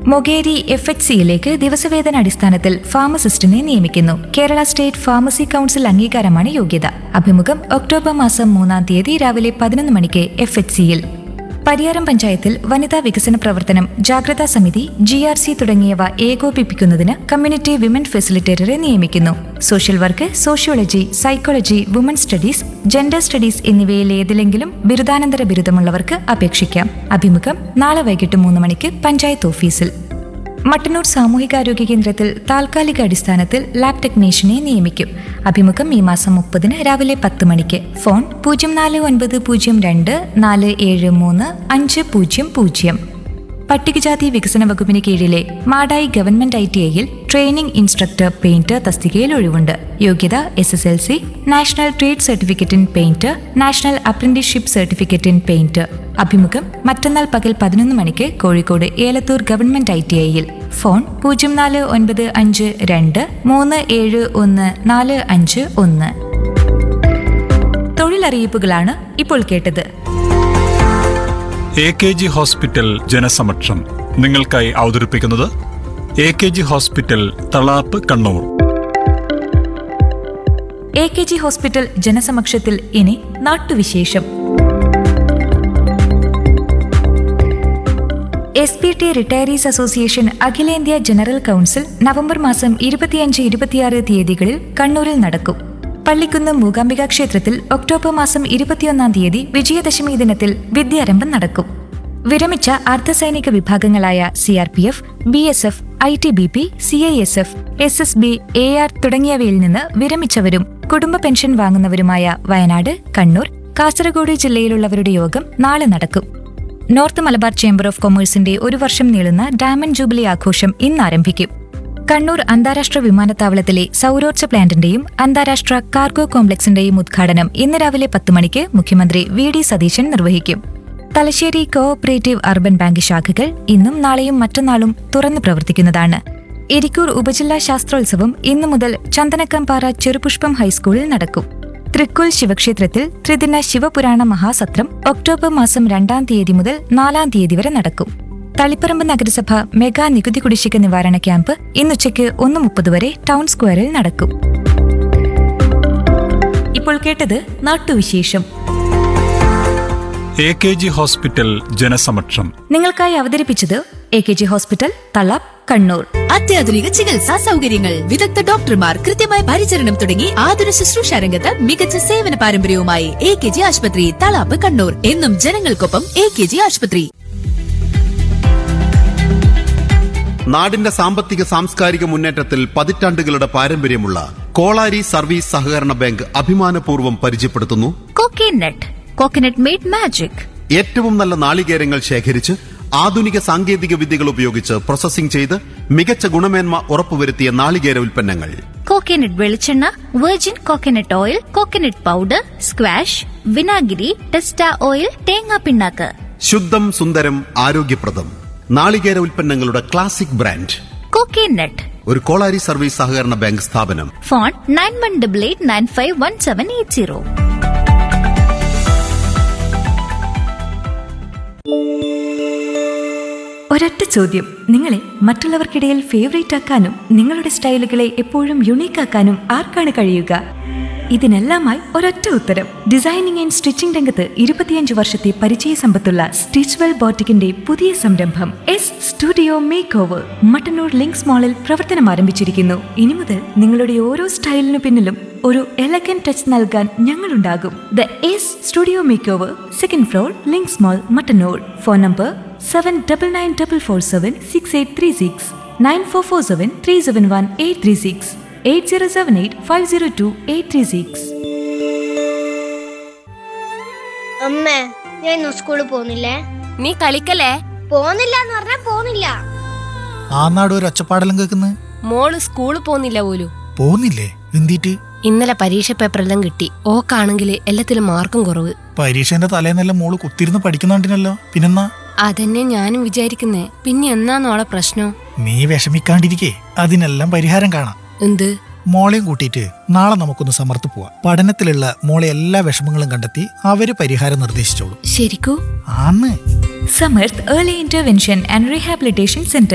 Mogeri F H സിയിലേക്ക് ദിവസവേതന അടിസ്ഥാനത്തിൽ ഫാർമസിസ്റ്റിനെ നിയമിക്കുന്നു കേരള സ്റ്റേറ്റ് ഫാർമസി കൗൺസിൽ അംഗീകാരമാണ് യോഗ്യത അഭിമുഖം ഒക്ടോബർ മാസം മൂന്നാം തീയതി രാവിലെ പതിനൊന്ന് മണിക്ക് എഫ് എച്ച് സിയിൽ പരിയാരം പഞ്ചായത്തിൽ വനിതാ വികസന പ്രവർത്തനം ജാഗ്രതാ സമിതി ജി ആർ സി തുടങ്ങിയവ ഏകോപിപ്പിക്കുന്നതിന് കമ്മ്യൂണിറ്റി വിമൻ ഫെസിലിറ്റേറ്ററെ നിയമിക്കുന്നു social work sociology psychology woman studies gender studies എന്നിവയിൽ ഏതിലെങ്കിലും ബിരുദാനന്തര ബിരുദമുള്ളവർക്ക് അപേക്ഷിക്കാം അഭിമുഖം നാളെ വൈകിട്ട് മൂന്ന് മണിക്ക് പഞ്ചായത്ത് ഓഫീസിൽ മട്ടന്നൂർ സാമൂഹികാരോഗ്യ കേന്ദ്രത്തിൽ താൽക്കാലിക അടിസ്ഥാനത്തിൽ ലാബ് ടെക്നീഷ്യനെ നിയമിക്കും അഭിമുഖം ഈ മാസം മുപ്പതിന് രാവിലെ പത്ത് മണിക്ക് ഫോൺ പൂജ്യം നാല് ഒൻപത് പൂജ്യം രണ്ട് നാല് ഏഴ് മൂന്ന് അഞ്ച് പൂജ്യം പൂജ്യം പട്ടികജാതി വികസന വകുപ്പിന് കീഴിലെ മാടായി ഗവൺമെന്റ് ഐ ടി ഐയിൽ ട്രെയിനിംഗ് ഇൻസ്ട്രക്ടർ പെയിന്റർ തസ്തികയിൽ ഒഴിവുണ്ട് യോഗ്യത S S L C national trade certificate in painter national apprenticeship certificate in painter അഭിമുഖം മറ്റന്നാൾ പകൽ പതിനൊന്ന് മണിക്ക് Kozhikode Elathur government I T ഐയിൽ ഫോൺ പൂജ്യം നാല് ഒൻപത് അഞ്ച് രണ്ട് മൂന്ന് ഏഴ് ഒന്ന് നാല് അഞ്ച് ഒന്ന് തൊഴിലറിയിപ്പുകളാണ് ഇപ്പോൾ കേട്ടത് എ കെ ജി ഹോസ്പിറ്റൽ ജനസമക്ഷം നിങ്ങൾക്കായി അവതരിപ്പിക്കുന്നത് A K G hospital Thalap Kannur A K G hospital ജനസമക്ഷത്തിൽ ഇനി നാട്ടുവിശേഷം S P T retirees association അഖിലേന്ത്യാ ജനറൽ കൗൺസിൽ നവംബർ മാസം ഇരുപത്തിയഞ്ച് ഇരുപത്തിയാറ് തീയതികളിൽ കണ്ണൂരിൽ നടക്കും പള്ളിക്കുന്ന് മൂകാംബിക ക്ഷേത്രത്തിൽ ഒക്ടോബർ മാസം ഇരുപത്തിയൊന്നാം തീയതി വിജയദശമി ദിനത്തിൽ വിദ്യാരംഭം നടക്കും വിരമിച്ച അർദ്ധസൈനിക വിഭാഗങ്ങളായ C R P F B S F I T B P C I S F S S B A R തുടങ്ങിയവയിൽ നിന്ന് വിരമിച്ചവരും കുടുംബ പെൻഷൻ വാങ്ങുന്നവരുമായ വയനാട് കണ്ണൂർ കാസർഗോഡ് ജില്ലയിലുള്ളവരുടെ യോഗം നാളെ നടക്കും നോർത്ത് മലബാർ ചേംബർ ഓഫ് കൊമേഴ്സിന്റെ ഒരു വർഷം നീളുന്ന ഡയമണ്ട് ജൂബിലി ആഘോഷം ഇന്ന് ആരംഭിക്കും കണ്ണൂർ അന്താരാഷ്ട്ര വിമാനത്താവളത്തിലെ സൗരോർജ്ജ പ്ലാന്റിന്റെയും അന്താരാഷ്ട്ര കാർഗോ കോംപ്ലക്സിന്റെയും ഉദ്ഘാടനം ഇന്ന് രാവിലെ പത്ത് മണിക്ക് മുഖ്യമന്ത്രി വി ഡി സതീശൻ നിർവഹിക്കും തലശ്ശേരി കോഓപ്പറേറ്റീവ് അർബൻ ബാങ്ക് ശാഖകൾ ഇന്നും നാളെയും മറ്റന്നാളും തുറന്നു പ്രവർത്തിക്കുന്നതാണ് ഇരിക്കൂർ ഉപജില്ലാ ശാസ്ത്രോത്സവം ഇന്നു മുതൽ ചന്ദനക്കംപാറ ചെറുപുഷ്പം ഹൈസ്കൂളിൽ നടക്കും തൃക്കുൽ ശിവക്ഷേത്രത്തിൽ ത്രിദിന ശിവപുരാണ മഹാസത്രം ഒക്ടോബർ മാസം രണ്ടാം തീയതി മുതൽ നാലാം തീയതി വരെ നടക്കും തളിപ്പറമ്പ് നഗരസഭ മെഗാ നികുതി കുടിശ്ശിക നിവാരണ ക്യാമ്പ് ഇന്നുച്ചയ്ക്ക് ഒന്ന് മുപ്പത് വരെ ടൗൺ സ്ക്വയറിൽ നടക്കും ഇപ്പോൾ കേട്ടത് നാട്ടുവിശേഷം എ കെ ജി ഹോസ്പിറ്റൽ ജനസമക്ഷം നിങ്ങൾക്കായി അവതരിപ്പിച്ചത് A K G hospital Thalap Kannur അത്യാധുനിക ചികിത്സാ സൗകര്യങ്ങൾ വിദഗ്ധ ഡോക്ടർമാർ കൃത്യമായ പരിചരണം തുടങ്ങി ആതുര ശുശ്രൂഷ രംഗത്ത് മികച്ച സേവന പാരമ്പര്യവുമായി എ കെ ജി ആശുപത്രി തളാപ്പ് കണ്ണൂർ എന്നും ജനങ്ങൾക്കൊപ്പം എ കെ ജി ആശുപത്രി നാടിന്റെ സാമ്പത്തിക സാംസ്കാരിക മുന്നേറ്റത്തിൽ പതിറ്റാണ്ടുകളുടെ പാരമ്പര്യമുള്ള കോളാരി സർവീസ് സഹകരണ ബാങ്ക് അഭിമാനപൂർവ്വം പരിചയപ്പെടുത്തുന്നു കോക്കനട്ട് കോക്കനട്ട് മെയ്ഡ് മാജിക് ഏറ്റവും നല്ല നാളികേരങ്ങൾ ശേഖരിച്ച് ആധുനിക സാങ്കേതിക വിദ്യകൾ ഉപയോഗിച്ച് പ്രോസസ്സിംഗ് ചെയ്ത് മികച്ച ഗുണമേന്മ ഉറപ്പുവരുത്തിയ നാളികേര ഉൽപ്പന്നങ്ങൾ കോക്കനട്ട് വെളിച്ചെണ്ണ virgin coconut oil coconut powder squash വിനാഗിരി ടെസ്റ്റ ഓയിൽ തേങ്ങാ പിണ്ണാക്ക് ശുദ്ധം സുന്ദരം ആരോഗ്യപ്രദം നാളികേര ഉൽപ്പന്നങ്ങളുടെ ക്ലാസിക് ബ്രാൻഡ് കോക്കനട്ട് ഒരു കോളാരി സർവീസ് സഹകരണ ബാങ്ക് സ്ഥാപനം phone nine one double eight nine five one seven eight zero ഒരൊറ്റ ചോദ്യം നിങ്ങളെ മറ്റുള്ളവർക്കിടയിൽ ഫേവറേറ്റ് ആക്കാനും നിങ്ങളുടെ സ്റ്റൈലുകളെ എപ്പോഴും യുണീക്ക് ആക്കാനും ആർക്കാണ് കഴിയുക ഇതിനെല്ലാമായി ഒരൊറ്റ ഉത്തരം ഡിസൈനിങ് ആൻഡ് സ്റ്റിച്ചിംഗ് രംഗത്ത് ഇരുപത്തിയഞ്ച് വർഷത്തെ പരിചയ സമ്പത്തുള്ള സ്റ്റിച്ച്വെൽ ബോട്ടിക്കിന്റെ പുതിയ സംരംഭം S studio make over Mattannur Links മാളിൽ പ്രവർത്തനം ആരംഭിച്ചിരിക്കുന്നു ഇനി മുതൽ നിങ്ങളുടെ ഓരോ സ്റ്റൈലിനു പിന്നിലും ഒരു എലഗൻ ടച്ച് നൽകാൻ ഞങ്ങളുണ്ടാകും the S studio make over second floor Links mall Mattannur phone number seven double nine double four seven six eight three six nine four four seven three seven one eight three six eight zero seven eight five zero two eight three six അമ്മേ ഞാൻ ഇന്ന് സ്കൂളിൽ പോകുന്നില്ലേ നീ കളിക്കല്ലേ പോകുന്നില്ല എന്ന് പറഞ്ഞാ പോകുന്നില്ല ആ നാട് ഒരു ഒച്ചപ്പാടെല്ലാം കേൾക്കുന്നു മോള് സ്കൂളിൽ പോന്നില്ല പോലും പോകുന്നില്ലേ എന്തിട്ട് ഇന്നലെ പരീക്ഷ പേപ്പറെല്ലാം കിട്ടി ഓക്കാണെങ്കിൽ എല്ലാത്തിലും മാർക്കും കുറവ് പരീക്ഷേന്റെ തലേന്നെല്ലാം മോള് കുത്തിരുന്ന് പഠിക്കുന്നുണ്ടിനല്ലോ പിന്നെന്നാ അതന്നെ ഞാനും വിചാരിക്കുന്നേ പിന്നെ എന്നാന്നോളെ പ്രശ്നം നീ വിഷമിക്കാണ്ടിരിക്കേ അതിനെല്ലാം പരിഹാരം കാണാം എന്ത് മോളെയും കൂട്ടിയിട്ട് നാളെ നമുക്കൊന്ന് സമർത്ത് പോവാം പഠനത്തിലുള്ള മോളെ എല്ലാ വിഷമങ്ങളും കണ്ടെത്തി അവര് പരിഹാരം നിർദ്ദേശിച്ചോളൂ ശരിക്കൂ ആന്ന് Samarth early intervention and rehabilitation centre